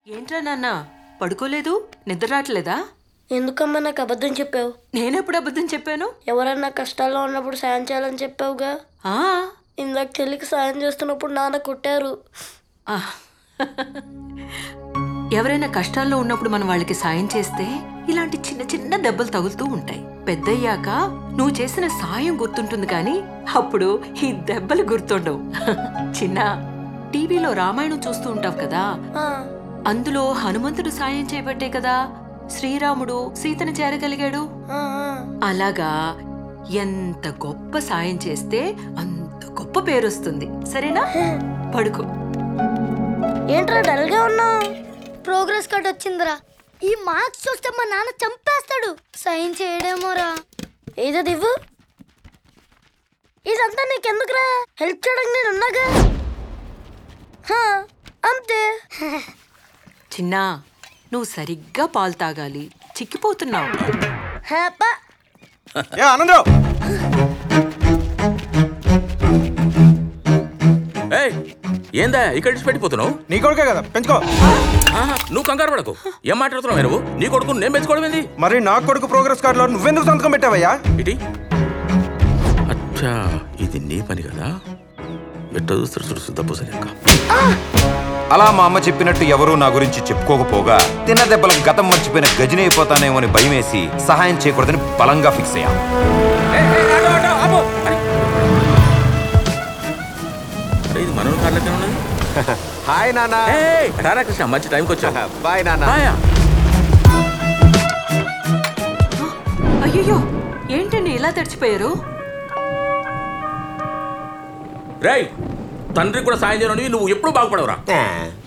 ఏంట్రా నాన్న పడుకోలేదు నిద్ర రావట్లేదా ఎందుకమ్మా నాకు అబద్ధం చెప్పావు నేనెప్పుడు అబద్ధం చెప్పాను ఎవరన్నా కష్టాల్లో ఉన్నప్పుడు సాయం చేయాలని చెప్పావుగా ఆ ఇందాక చెల్లికి సాయం చేస్తున్నప్పుడు నాన్న కొట్టారు ఆ. ఎవరైనా కష్టాల్లో ఉన్నప్పుడు మనం వాళ్ళకి సాయం చేస్తే ఇలాంటి చిన్న చిన్న దెబ్బలు తగులుతూ ఉంటాయి పెద్దయ్యాక నువ్వు చేసిన సాయం గుర్తుంటుంది కానీ అప్పుడు ఈ దెబ్బలు గుర్తుండవు చిన్న టీవీలో రామాయణం చూస్తూ ఉంటావు కదా ఆ, అందులో హనుమంతుడు సాయం చేయబట్టే కదా శ్రీరాముడు సీతను చేరగలిగాడు ఆ, ఆ. అలాగా ఎంత గొప్ప సాయం చేస్తే అంత గొప్ప పేరొస్తుంది సరేనా పడుకో ఏంట్రా డల్గా ఉన్నావు ప్రోగ్రెస్ కార్డ్ వచ్చిందిరా ఈ మార్క్స్ చూస్తే మా నాన్న చంపేస్తాడు సైన్ చేయడేమోరా ఏదో ఇవ్వు ఇదంతా నీకెందుకురా హెల్ప్ చేయడానికి నేను ఉన్నాగా హా, అంతే చిన్నా నువ్వు సరిగ్గా పాలు తాగాలి చిక్కిపోతున్నావు హ్యాపా ఏ ఆనందరావు ఏయ్ ఏందా ఇక్కడ నుంచి పెట్టిపోతున్నావు నీ కొడుకే కదా పెంచుకో ఆహా, నువ్వు కంగారు పడకు ఏం మాట్లాడుతున్నావు నువ్వు నీ కొడుకు నేను పెంచుకోవడం ఏంది మరి నా కొడుకు ప్రోగ్రెస్ కార్డులో నువ్వెందుకు సంతకం పెట్టావయ్యా ఇటీ అచ్చా ఇది నీ పని కదా ఎట్ట చూస్తారు చూడు దప్పు సరిగ్గా అలా మా అమ్మ చెప్పినట్టు ఎవరూ నా గురించి చెప్పుకోకపోగా తిన్న దెబ్బలకు గతం మర్చిపోయిన గజని అయిపోతానేమో అని భయమేసి సహాయం చేయకూడదని బలంగా ఫిక్స్ అయ్యా అరే ఇది మనోహర్ కార్ లెక్కన ఉన్నది హాయ్ నాన్న ఏయ్, రారా కృష్ణ మంచి టైంకి వచ్చా బాయ్ నాన్న అయ్యో ఏంటండి ఇలా తడిచిపోయారు రేయ్ తండ్రికి కూడా సాయం చేయను నువ్వు ఎప్పుడు బాగుపడవురా